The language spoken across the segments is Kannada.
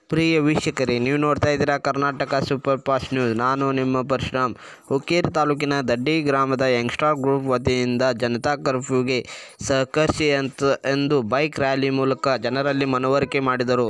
ಪ್ರಿಯ ವೀಕ್ಷಕರೇ ನೀವು ನೋಡ್ತಾ ಇದ್ದೀರಾ ಕರ್ನಾಟಕ ಸೂಪರ್ ಫಾಸ್ಟ್ ನ್ಯೂಸ್ ನಾನು ನಿಮ್ಮ ಪರಶುರಾಮ್ ಹುಕ್ಕೇರಿ ತಾಲೂಕಿನ ದಡ್ಡಿ ಗ್ರಾಮದ ಯಂಗ್ಸ್ಟಾರ್ ಗ್ರೂಪ್ ವತಿಯಿಂದ ಜನತಾ ಕರ್ಫ್ಯೂಗೆ ಸಹಕರಿಸಿ ಅಂತ ಎಂದು ಬೈಕ್ ರ್ಯಾಲಿ ಮೂಲಕ ಜನರಲ್ಲಿ ಮನವರಿಕೆ ಮಾಡಿದರು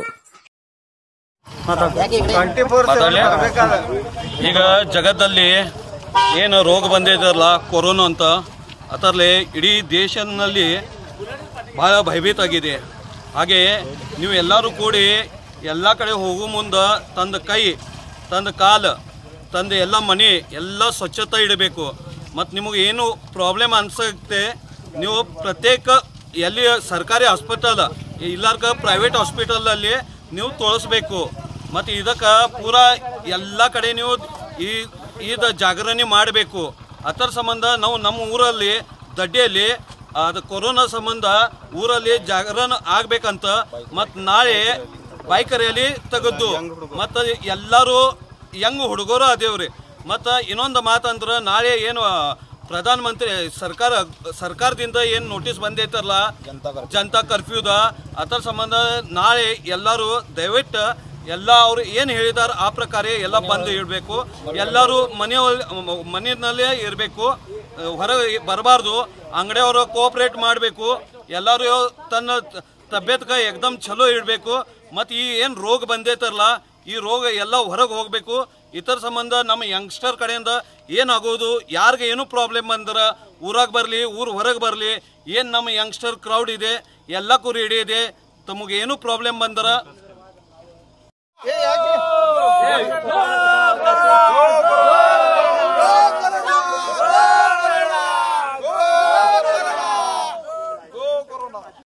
ಮಾತಾಡ್ಲಿ? ಈಗ ಜಗತ್ತಲ್ಲಿ ಏನು ರೋಗ ಬಂದಿದೆಯಲ್ಲ ಕೊರೋನಾ ಅಂತ ಅದರಲ್ಲಿ ಇಡೀ ದೇಶದಲ್ಲಿ ಬಹಳ ಭಯಭೀತ ಆಗಿದೆ ಹಾಗೆ ನೀವು ಎಲ್ಲರೂ ಕೂಡಿ ಎಲ್ಲ ಕಡೆ ಹೋಗೋ ಮುಂದೆ ತಂದ ಕೈ ತಂದ ಕಾಲು ತಂದ ಎಲ್ಲ ಮನೆ ಎಲ್ಲ ಸ್ವಚ್ಛತೆ ಇಡಬೇಕು ಮತ್ತು ನಿಮಗೆ ಏನು ಪ್ರಾಬ್ಲಮ್ ಅನ್ಸುತ್ತೆ ನೀವು ಪ್ರತ್ಯೇಕ ಎಲ್ಲಿ ಸರ್ಕಾರಿ ಹಾಸ್ಪಿಟಲ್ ಇಲ್ಲಾರ್ಗ ಪ್ರೈವೇಟ್ ಹಾಸ್ಪಿಟಲಲ್ಲಿ ನೀವು ತೋರಿಸ್ಬೇಕು ಮತ್ತು ಇದಕ್ಕೆ ಪೂರಾ ಎಲ್ಲ ಕಡೆ ನೀವು ಈ ಇದು ಜಾಗರಣೆ ಮಾಡಬೇಕು ಅದರ ಸಂಬಂಧ ನಾವು ನಮ್ಮ ಊರಲ್ಲಿ ದಡ್ಡಿಯಲ್ಲಿ ಅದು ಕೊರೋನಾ ಸಂಬಂಧ ಊರಲ್ಲಿ ಜಾಗರಣ ಆಗ್ಬೇಕಂತ ಮತ್ತು ನಾಳೆ ಬೈಕ್ ರ್ಯಾಲಿ ತೆಗೆದು ಮತ್ತು ಎಲ್ಲರೂ ಯಂಗ್ ಹುಡುಗರು ಅದೇವ್ರಿ ಮತ್ತು ಇನ್ನೊಂದು ಮಾತಂದ್ರೆ ನಾಳೆ ಏನು ಪ್ರಧಾನ ಮಂತ್ರಿ ಸರ್ಕಾರ ಸರ್ಕಾರದಿಂದ ಏನು ನೋಟಿಸ್ ಬಂದೈತಲ್ಲ ಜನತಾ ಕರ್ಫ್ಯೂದ ಅದರ ಸಂಬಂಧ ನಾಳೆ ಎಲ್ಲರೂ ದಯವಿಟ್ಟು ಎಲ್ಲ ಅವರು ಏನು ಹೇಳಿದಾರ ಆ ಪ್ರಕಾರ ಎಲ್ಲ ಬಂದು ಇಡಬೇಕು ಎಲ್ಲರೂ ಮನೆ ಮನೆಯಲ್ಲೇ ಇರಬೇಕು ಹೊರಗೆ ಬರಬಾರ್ದು ಅಂಗಡಿಯವರು ಕೋಆಪ್ರೇಟ್ ಮಾಡಬೇಕು ಎಲ್ಲರೂ ತನ್ನ ತಬ್ಯತ್ಗೆ ಎಕ್ದಮ್ ಚಲೋ ಇಡಬೇಕು ಮತ್ತು ಈ ಏನು ರೋಗ ಬಂದೈತಲ್ಲ ಈ ರೋಗ ಎಲ್ಲ ಹೊರಗೆ ಹೋಗಬೇಕು ಇತರ ಸಂಬಂಧ ನಮ್ಮ ಯಂಗ್ಸ್ಟರ್ ಕಡೆಯಿಂದ ಏನಾಗೋದು ಯಾರಿಗೆ ಏನು ಪ್ರಾಬ್ಲಮ್ ಬಂದ್ರೆ ಊರಾಗ ಬರಲಿ ಊರು ಹೊರಗೆ ಬರಲಿ ಏನು ನಮ್ಮ ಯಂಗ್ಸ್ಟರ್ ಕ್ರೌಡ್ ಇದೆ ಎಲ್ಲಕ್ಕೂ ರೆಡಿ ಇದೆ ತಮಗೆ ಏನು ಪ್ರಾಬ್ಲಮ್ ಬಂದ್ರೆ